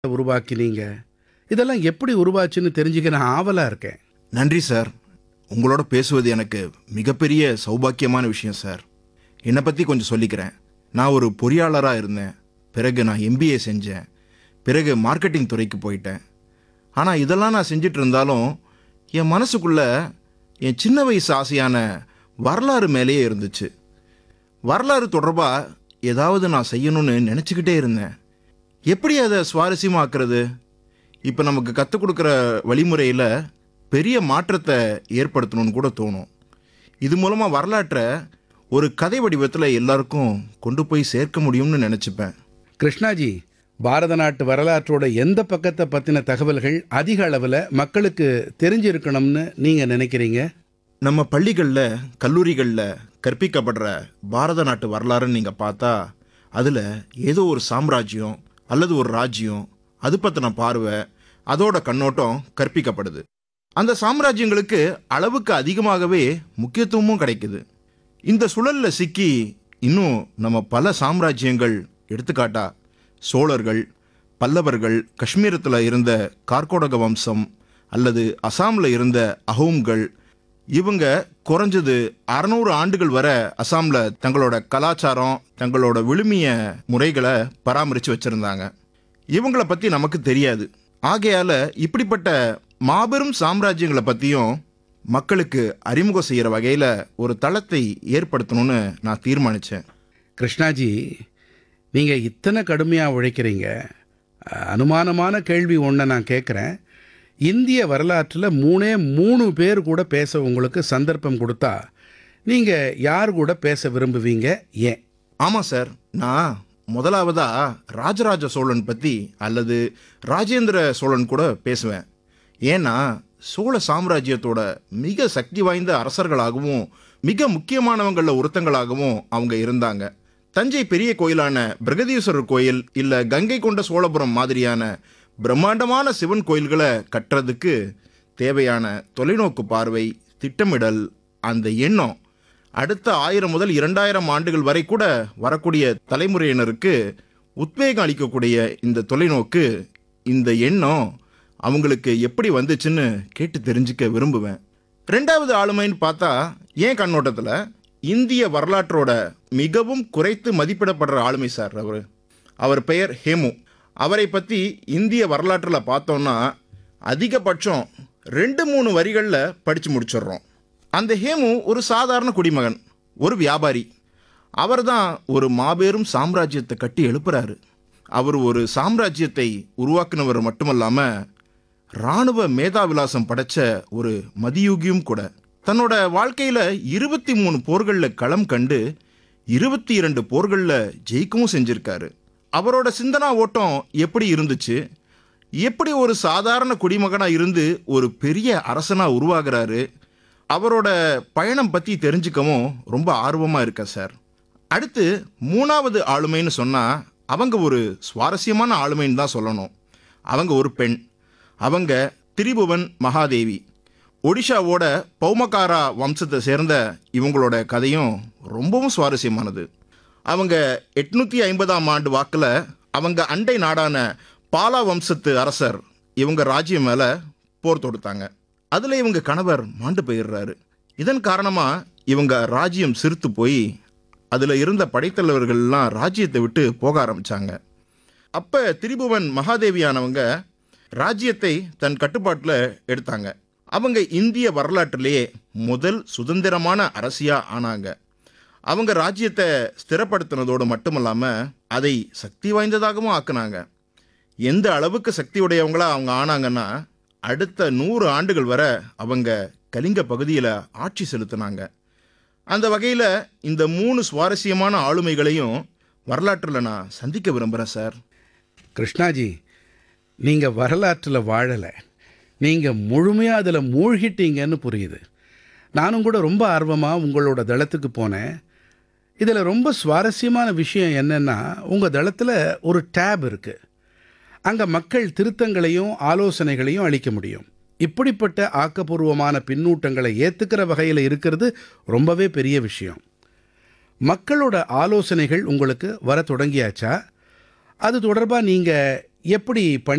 உருவாக்கினீங்க இதெல்லாம் எப்படி உருவாச்சுன்னு தெரிஞ்சுக்க நான் ஆவலா இருக்கேன் நன்றி சார் உங்களோட பேசுவது எனக்கு மிகப்பெரிய சௌபாக்கியமான விஷயம் சார் என்னை பற்றி கொஞ்சம் சொல்லிக்கிறேன் நான் ஒரு பொறியாளராக இருந்தேன் பிறகு நான் எம்பிஏ செஞ்சேன் பிறகு மார்க்கெட்டிங் துறைக்கு போயிட்டேன் ஆனால் இதெல்லாம் நான் செஞ்சுட்டு இருந்தாலும் என் மனசுக்குள்ள என் சின்ன வயசு ஆசையான வரலாறு மேலேயே இருந்துச்சு வரலாறு தொடர்பாக ஏதாவது நான் செய்யணும்னு நினச்சிக்கிட்டே இருந்தேன் எப்படி அதை சுவாரஸ்யமாக்குறது இப்போ நமக்கு கற்றுக் கொடுக்குற வழிமுறையில் பெரிய மாற்றத்தை ஏற்படுத்தணும்னு கூட தோணும் இது மூலமாக வரலாற்றை ஒரு கதை வடிவத்தில் எல்லாருக்கும் கொண்டு போய் சேர்க்க முடியும்னு நினச்சிப்பேன் கிருஷ்ணாஜி பாரத நாட்டு வரலாற்றோட எந்த பக்கத்தை பற்றின தகவல்கள் அதிக அளவில் மக்களுக்கு தெரிஞ்சிருக்கணும்னு நீங்கள் நினைக்கிறீங்க நம்ம பள்ளிகளில் கல்லூரிகளில் கற்பிக்கப்படுற பாரத நாட்டு வரலாறுன்னு நீங்கள் பார்த்தா அதில் ஏதோ ஒரு சாம்ராஜ்யம் அல்லது ஒரு ராஜ்யம் அது பற்றின பார்வை அதோட கண்ணோட்டம் கற்பிக்கப்படுது அந்த சாம்ராஜ்யங்களுக்கு அளவுக்கு அதிகமாகவே முக்கியத்துவமும் கிடைக்குது இந்த சுழல்ல சிக்கி இன்னும் நம்ம பல சாம்ராஜ்யங்கள் எடுத்துக்காட்டா சோழர்கள் பல்லவர்கள் காஷ்மீரத்தில் இருந்த கார்கோடக வம்சம் அல்லது அசாமில் இருந்த அஹோம்கள் இவங்க குறைஞ்சது அறநூறு ஆண்டுகள் வரை அசாமில் தங்களோட கலாச்சாரம் தங்களோட விழுமிய முறைகளை பராமரித்து வச்சுருந்தாங்க இவங்கள பற்றி நமக்கு தெரியாது ஆகையால் இப்படிப்பட்ட மாபெரும் சாம்ராஜ்யங்களை பற்றியும் மக்களுக்கு அறிமுகம் செய்கிற வகையில் ஒரு தளத்தை ஏற்படுத்தணும்னு நான் தீர்மானித்தேன் கிருஷ்ணாஜி நீங்கள் இத்தனை கடுமையாக உழைக்கிறீங்க அஹ், அனுமானமான கேள்வி ஒன்றை நான் கேட்குறேன் இந்திய வரலாற்றில் மூணே மூணு பேர் கூட பேச உங்களுக்கு சந்தர்ப்பம் கொடுத்தா நீங்கள் யார் கூட பேச விரும்புவீங்க ஏன் ஆமாம் சார் நான் முதலாவதா ராஜராஜ சோழன் பற்றி அல்லது ராஜேந்திர சோழன் கூட பேசுவேன் ஏன்னா சோழ சாம்ராஜ்யத்தோட மிக சக்தி வாய்ந்த அரசர்களாகவும் மிக முக்கியமானவங்களில் ஒருத்தங்களாகவும் அவங்க இருந்தாங்க தஞ்சை பெரிய கோயிலான பிரகதீஸ்வரர் கோயில் இல்லை கங்கை கொண்ட சோழபுரம் மாதிரியான பிரம்மாண்டமான சிவன் கோயில்களை கட்டுறதுக்கு தேவையான தொலைநோக்கு பார்வை திட்டமிடல் அந்த எண்ணம் அடுத்த ஆயிரம் முதல் இரண்டாயிரம் ஆண்டுகள் வரை கூட வரக்கூடிய தலைமுறையினருக்கு உத்வேகம் அளிக்கக்கூடிய இந்த தொலைநோக்கு இந்த எண்ணம் அவங்களுக்கு எப்படி வந்துச்சுன்னு கேட்டு தெரிஞ்சுக்க விரும்புவேன் ரெண்டாவது ஆளுமைன்னு பார்த்தா ஏன் கண்ணோட்டத்தில் இந்திய வரலாற்றோட மிகவும் குறைத்து மதிப்பிடப்படுற ஆளுமை சார் அவர் அவர் பெயர் ஹேமு அவரை பற்றி இந்திய வரலாற்றில் பார்த்தோம்னா அதிகபட்சம் ரெண்டு மூணு வரிகளில் படித்து முடிச்சிடுறோம் அந்த ஹேமு ஒரு சாதாரண குடிமகன் ஒரு வியாபாரி அவர்தான் ஒரு மாபெரும் சாம்ராஜ்யத்தை கட்டி எழுப்புறாரு அவர் ஒரு சாம்ராஜ்யத்தை உருவாக்குனவர் மட்டுமல்லாமல் இராணுவ மேதாவிலாசம் படைச்ச ஒரு மதியூகியும் கூட தன்னோட வாழ்க்கையில் இருபத்தி மூணு போர்களில் களம் கண்டு இருபத்தி இரண்டு போர்களில் ஜெயிக்கவும் செஞ்சிருக்காரு அவரோட சிந்தனா ஓட்டம் எப்படி இருந்துச்சு எப்படி ஒரு சாதாரண குடிமகனாக இருந்து ஒரு பெரிய அரசனாக உருவாகிறாரு அவரோட பயணம் பற்றி தெரிஞ்சுக்கவும் ரொம்ப ஆர்வமாக இருக்கா சார் அடுத்து மூணாவது ஆளுமைன்னு சொன்னால் அவங்க ஒரு சுவாரஸ்யமான ஆளுமைன்னு தான் சொல்லணும் அவங்க ஒரு பெண் அவங்க திரிபுவன் மகாதேவி ஒடிஷாவோட பௌமகாரா வம்சத்தை சேர்ந்த இவங்களோட கதையும் ரொம்பவும் சுவாரஸ்யமானது அவங்க எட்நூற்றி ஐம்பதாம் ஆண்டு வாக்கில் அவங்க அண்டை நாடான பாலா வம்சத்து அரசர் இவங்க ராஜ்யம் மேலே போர் தொடுத்தாங்க அதில் இவங்க கணவர் மாண்டு போயிடுறாரு இதன் காரணமாக இவங்க ராஜ்யம் சிறுத்து போய் அதில் இருந்த படைத்தலைவர்கள்லாம் ராஜ்யத்தை விட்டு போக ஆரம்பித்தாங்க அப்போ திரிபுவன் மகாதேவியானவங்க ராஜ்யத்தை தன் கட்டுப்பாட்டில் எடுத்தாங்க அவங்க இந்திய வரலாற்றிலேயே முதல் சுதந்திரமான அரசியாக ஆனாங்க அவங்க ராஜ்யத்தை ஸ்திரப்படுத்தினதோடு மட்டுமல்லாமல் அதை சக்தி வாய்ந்ததாகவும் ஆக்குனாங்க எந்த அளவுக்கு சக்தி உடையவங்களா அவங்க ஆனாங்கன்னா அடுத்த நூறு ஆண்டுகள் வரை அவங்க கலிங்க பகுதியில் ஆட்சி செலுத்தினாங்க அந்த வகையில் இந்த மூணு சுவாரஸ்யமான ஆளுமைகளையும் வரலாற்றில் நான் சந்திக்க விரும்புகிறேன் சார் கிருஷ்ணாஜி நீங்கள் வரலாற்றில் வாழலை நீங்கள் முழுமையாக அதில் மூழ்கிட்டீங்கன்னு புரியுது நானும் கூட ரொம்ப ஆர்வமாக உங்களோட தளத்துக்கு போனேன் இதில் ரொம்ப சுவாரஸ்யமான விஷயம் என்னென்னா உங்கள் தளத்தில் ஒரு டேப் இருக்குது அங்கே மக்கள் திருத்தங்களையும் ஆலோசனைகளையும் அளிக்க முடியும் இப்படிப்பட்ட ஆக்கப்பூர்வமான பின்னூட்டங்களை ஏற்றுக்கிற வகையில் இருக்கிறது ரொம்பவே பெரிய விஷயம் மக்களோட ஆலோசனைகள் உங்களுக்கு வர தொடங்கியாச்சா அது தொடர்பாக நீங்கள் எப்படி பணி